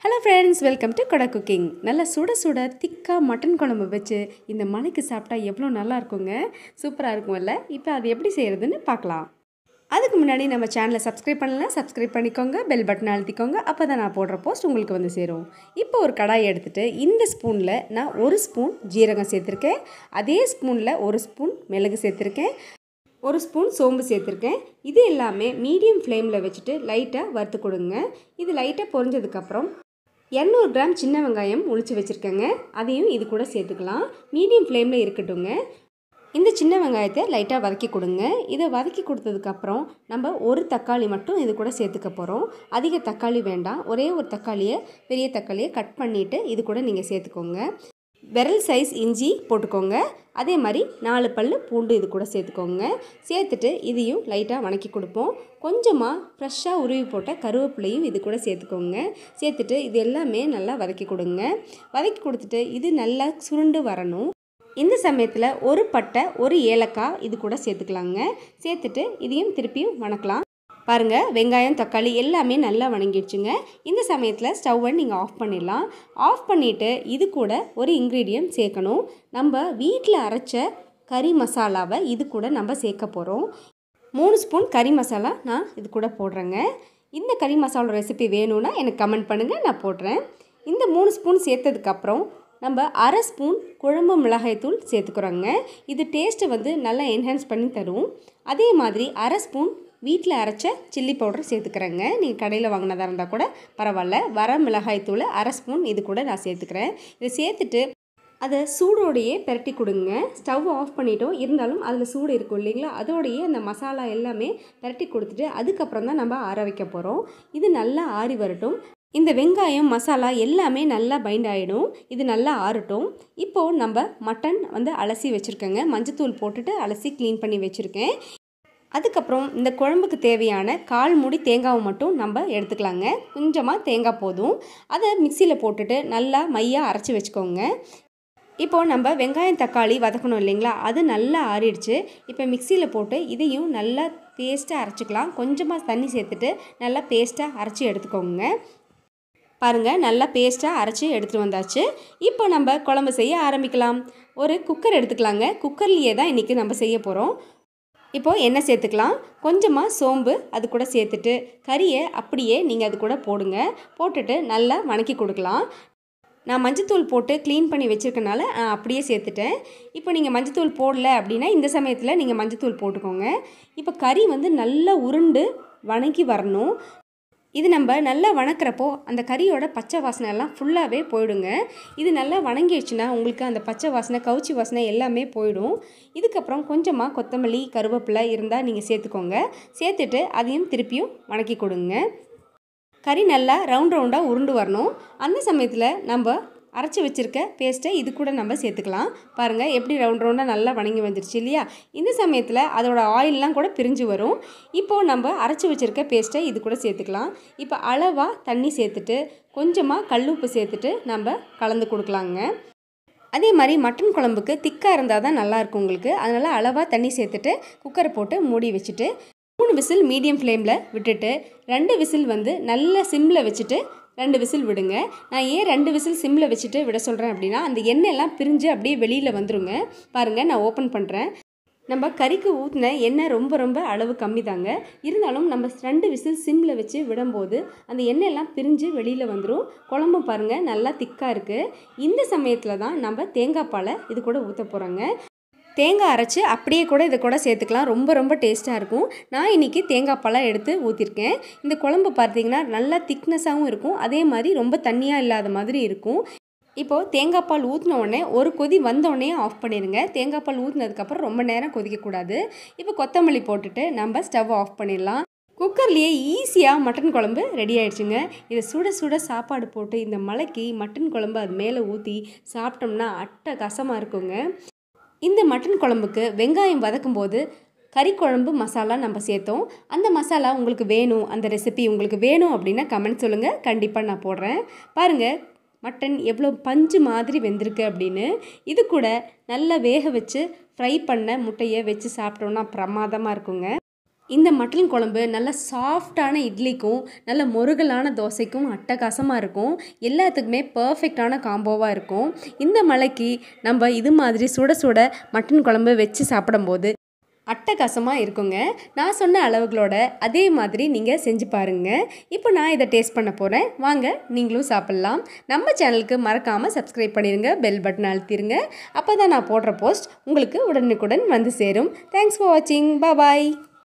hello friends welcome to Kodai cooking நல்லா சுட சுட திக்காக மட்டன் குழம்பு வச்சு இந்த மலைக்கு சாப்பிட்டா எவ்வளோ நல்லா இருக்குங்க சூப்பராக இருக்கும்ல இப்போ அது எப்படி செய்கிறதுன்னு பார்க்கலாம் அதுக்கு முன்னாடி நம்ம சேனலை சப்ஸ்கிரைப் பண்ணலாம் சப்ஸ்கிரைப் பண்ணிக்கோங்க பெல் பட்டன் அழுத்திக்கோங்க அப்போ தான் நான் போடுற போஸ்ட் உங்களுக்கு வந்து சேரும் இப்போ ஒரு கடாய் எடுத்துகிட்டு இந்த ஸ்பூனில் நான் ஒரு ஸ்பூன் ஜீரகம் சேர்த்துருக்கேன் அதே ஸ்பூனில் ஒரு ஸ்பூன் மிளகு சேர்த்துருக்கேன் ஒரு ஸ்பூன் சோம்பு சேர்த்துருக்கேன் இது எல்லாமே மீடியம் ஃப்ளேமில் வச்சுட்டு லைட்டாக வறுத்து கொடுங்க இது லைட்டாக பொரிஞ்சதுக்கப்புறம் இரநூறு கிராம் சின்ன வெங்காயம் உளிச்சு வச்சுருக்கேங்க அதையும் இது கூட சேர்த்துக்கலாம் மீடியம் ஃப்ளேமில் இருக்கட்டுங்க இந்த சின்ன வெங்காயத்தை லைட்டாக வதக்கி கொடுங்க இதை வதக்கி கொடுத்ததுக்கப்புறம் நம்ம ஒரு தக்காளி மட்டும் இது கூட சேர்த்துக்க போகிறோம் அதிக தக்காளி வேண்டாம் ஒரே ஒரு தக்காளியை பெரிய தக்காளியை கட் பண்ணிவிட்டு இது கூட நீங்கள் சேர்த்துக்கோங்க விரல் சைஸ் இஞ்சி போட்டுக்கோங்க அதே மாதிரி நாலு பல் பூண்டு இது கூட சேர்த்துக்கோங்க சேர்த்துட்டு இதையும் லைட்டாக வணக்கி கொடுப்போம் கொஞ்சமாக ஃப்ரெஷ்ஷாக உருவி போட்ட கருவேப்பிலையும் இது கூட சேர்த்துக்கோங்க சேர்த்துட்டு இது எல்லாமே நல்லா வதக்கி கொடுங்க வதக்கி கொடுத்துட்டு இது நல்லா சுருண்டு வரணும் இந்த சமயத்தில் ஒரு பட்டை ஒரு ஏலக்காய் இது கூட சேர்த்துக்கலாங்க சேர்த்துட்டு இதையும் திருப்பியும் வணக்கலாம் பாருங்கள் வெங்காயம் தக்காளி எல்லாமே நல்லா வணங்கிடுச்சுங்க இந்த சமயத்தில் ஸ்டவ்வை நீங்கள் ஆஃப் பண்ணிடலாம் ஆஃப் பண்ணிவிட்டு இது கூட ஒரு இன்க்ரீடியன்ட் சேர்க்கணும் நம்ம வீட்டில் அரைச்ச கறி மசாலாவை இது கூட நம்ம சேர்க்க போகிறோம் மூணு ஸ்பூன் கறி மசாலா நான் இது கூட போடுறேங்க இந்த கறி மசாலா ரெசிபி வேணும்னா எனக்கு கமெண்ட் பண்ணுங்கள் நான் போடுறேன் இந்த மூணு ஸ்பூன் சேர்த்ததுக்கப்புறம் நம்ம அரை ஸ்பூன் குழம்பு மிளகாய்த்தூள் சேர்த்துக்கிறோங்க இது டேஸ்ட்டை வந்து நல்லா என்ஹான்ஸ் பண்ணி தரும் அதே மாதிரி அரை ஸ்பூன் வீட்டில் அரைச்ச சில்லி பவுடர் சேர்த்துக்கிறேங்க நீங்கள் கடையில் வாங்கினதாக இருந்தால் கூட பரவாயில்ல வர மிளகாய்த்தூள் அரை ஸ்பூன் இது கூட நான் சேர்த்துக்கிறேன் இதை சேர்த்துட்டு அதை சூடோடையே பெரட்டி கொடுங்க ஸ்டவ் ஆஃப் பண்ணிட்டோம் இருந்தாலும் அதில் சூடு இருக்கும் இல்லைங்களா அதோடையே அந்த மசாலா எல்லாமே பெரட்டி கொடுத்துட்டு அதுக்கப்புறம் தான் நம்ம ஆற வைக்க போகிறோம் இது நல்லா ஆறி வரட்டும் இந்த வெங்காயம் மசாலா எல்லாமே நல்லா பைண்ட் ஆகிடும் இது நல்லா ஆறட்டும் இப்போது நம்ம மட்டன் வந்து அலசி வச்சுருக்கேங்க மஞ்சத்தூள் போட்டுட்டு அலசி க்ளீன் பண்ணி வச்சுருக்கேன் அதுக்கப்புறம் இந்த குழம்புக்கு தேவையான கால் மூடி தேங்காவை மட்டும் நம்ம எடுத்துக்கலாங்க கொஞ்சமாக தேங்காய் போதும் அதை மிக்சியில் போட்டுட்டு நல்லா மையாக அரைச்சி வச்சுக்கோங்க இப்போது நம்ம வெங்காயம் தக்காளி வதக்கணும் இல்லைங்களா அது நல்லா ஆறிடுச்சு இப்போ மிக்சியில் போட்டு இதையும் நல்லா பேஸ்ட்டாக அரைச்சிக்கலாம் கொஞ்சமாக தண்ணி சேர்த்துட்டு நல்லா பேஸ்ட்டாக அரைச்சி எடுத்துக்கோங்க பாருங்கள் நல்லா பேஸ்ட்டாக அரைச்சி எடுத்துகிட்டு வந்தாச்சு இப்போ நம்ம குழம்பு செய்ய ஆரம்பிக்கலாம் ஒரு குக்கர் எடுத்துக்கலாங்க குக்கர்லேயே தான் இன்றைக்கி நம்ம செய்ய போகிறோம் இப்போது எண்ணெய் சேர்த்துக்கலாம் கொஞ்சமாக சோம்பு அது கூட சேர்த்துட்டு கறியை அப்படியே நீங்கள் அது கூட போடுங்க போட்டுட்டு நல்லா வணக்கி கொடுக்கலாம் நான் மஞ்சத்தூள் போட்டு க்ளீன் பண்ணி வச்சுருக்கனால அப்படியே சேர்த்துட்டேன் இப்போ நீங்கள் மஞ்சத்தூள் போடல அப்படின்னா இந்த சமயத்தில் நீங்கள் மஞ்சத்தூள் போட்டுக்கோங்க இப்போ கறி வந்து நல்லா உருண்டு வணங்கி வரணும் இது நம்ம நல்லா வணக்கிறப்போ அந்த கறியோட பச்சை வாசனை எல்லாம் ஃபுல்லாகவே போயிடுங்க இது நல்லா வணங்கிடுச்சுன்னா உங்களுக்கு அந்த பச்சை வாசனை கவுச்சி வாசனை எல்லாமே போயிடும் இதுக்கப்புறம் கொஞ்சமாக கொத்தமல்லி கருவேப்பிலை இருந்தால் நீங்கள் சேர்த்துக்கோங்க சேர்த்துட்டு அதையும் திருப்பியும் வணக்கி கொடுங்க கறி நல்லா ரவுண்ட் ரவுண்டாக உருண்டு வரணும் அந்த சமயத்தில் நம்ம அரைச்சி வச்சுருக்க பேஸ்ட்டை இது கூட நம்ம சேர்த்துக்கலாம் பாருங்கள் எப்படி ரவுண்ட் ரவுண்டாக நல்லா வணங்கி வந்துருச்சு இல்லையா இந்த சமயத்தில் அதோட ஆயிலெலாம் கூட பிரிஞ்சு வரும் இப்போது நம்ம அரைச்சி வச்சுருக்க பேஸ்ட்டை இது கூட சேர்த்துக்கலாம் இப்போ அளவாக தண்ணி சேர்த்துட்டு கொஞ்சமாக கல்லுப்பு சேர்த்துட்டு நம்ம கலந்து கொடுக்கலாங்க அதே மாதிரி மட்டன் குழம்புக்கு திக்காக இருந்தால் தான் நல்லாயிருக்கும் உங்களுக்கு அதனால் அளவாக தண்ணி சேர்த்துட்டு குக்கரை போட்டு மூடி வச்சுட்டு மூணு விசில் மீடியம் ஃப்ளேமில் விட்டுட்டு ரெண்டு விசில் வந்து நல்ல சிம்மில் வச்சுட்டு ரெண்டு விசில் விடுங்க நான் ஏன் ரெண்டு விசில் சிம்மில் வச்சுட்டு விட சொல்கிறேன் அப்படின்னா அந்த எண்ணெய் எல்லாம் பிரிஞ்சு அப்படியே வெளியில் வந்துருங்க பாருங்கள் நான் ஓப்பன் பண்ணுறேன் நம்ம கறிக்கு ஊற்றின எண்ணெய் ரொம்ப ரொம்ப அளவு கம்மி தாங்க இருந்தாலும் நம்ம ரெண்டு விசில் சிம்மில் வச்சு விடும்போது அந்த எண்ணெய் எல்லாம் பிரிஞ்சு வெளியில் வந்துடும் குழம்பு பாருங்கள் நல்லா திக்காக இருக்குது இந்த சமயத்தில் தான் நம்ம தேங்காய் பாலை இது கூட ஊற்ற போகிறோங்க தேங்காய் அரைச்சி அப்படியே கூட இதை கூட சேர்த்துக்கலாம் ரொம்ப ரொம்ப டேஸ்ட்டாக இருக்கும் நான் இன்றைக்கி தேங்காய் பழம் எடுத்து ஊற்றிருக்கேன் இந்த குழம்பு பார்த்தீங்கன்னா நல்லா திக்னஸாகவும் இருக்கும் அதே மாதிரி ரொம்ப தண்ணியாக இல்லாத மாதிரி இருக்கும் இப்போது தேங்காய் பால் ஊற்றின உடனே ஒரு கொதி வந்தோடனே ஆஃப் பண்ணிடுங்க தேங்காய் பால் ஊற்றினதுக்கப்புறம் ரொம்ப நேரம் கொதிக்கக்கூடாது இப்போ கொத்தமல்லி போட்டுட்டு நம்ம ஸ்டவ் ஆஃப் பண்ணிடலாம் குக்கர்லேயே ஈஸியாக மட்டன் குழம்பு ரெடி ஆயிடுச்சுங்க இதை சுட சுட சாப்பாடு போட்டு இந்த மலைக்கு மட்டன் குழம்பு அது மேலே ஊற்றி சாப்பிட்டோம்னா அட்டை கசமாக இருக்குங்க இந்த மட்டன் குழம்புக்கு வெங்காயம் வதக்கும் போது கறி குழம்பு மசாலா நம்ம சேர்த்தோம் அந்த மசாலா உங்களுக்கு வேணும் அந்த ரெசிபி உங்களுக்கு வேணும் அப்படின்னா கமெண்ட் சொல்லுங்கள் கண்டிப்பாக நான் போடுறேன் பாருங்கள் மட்டன் எவ்வளோ பஞ்சு மாதிரி வெந்திருக்கு அப்படின்னு இது கூட நல்லா வேக வச்சு ஃப்ரை பண்ண முட்டையை வச்சு சாப்பிட்டோன்னா பிரமாதமாக இருக்குங்க இந்த மட்டன் குழம்பு நல்ல சாஃப்டான இட்லிக்கும் நல்ல முருகலான தோசைக்கும் அட்டகாசமாக இருக்கும் எல்லாத்துக்குமே பர்ஃபெக்டான காம்போவாக இருக்கும் இந்த மலைக்கு நம்ம இது மாதிரி சுட சுட மட்டன் குழம்பு வச்சு சாப்பிடும்போது அட்டகாசமாக இருக்குங்க நான் சொன்ன அளவுகளோட அதே மாதிரி நீங்கள் செஞ்சு பாருங்கள் இப்போ நான் இதை டேஸ்ட் பண்ண போகிறேன் வாங்க நீங்களும் சாப்பிட்லாம் நம்ம சேனலுக்கு மறக்காமல் சப்ஸ்கிரைப் பண்ணிடுங்க பெல் பட்டன் அழுத்திடுங்க அப்போ தான் நான் போடுற போஸ்ட் உங்களுக்கு உடனுக்குடன் வந்து சேரும் தேங்க்ஸ் ஃபார் வாட்சிங் பாய்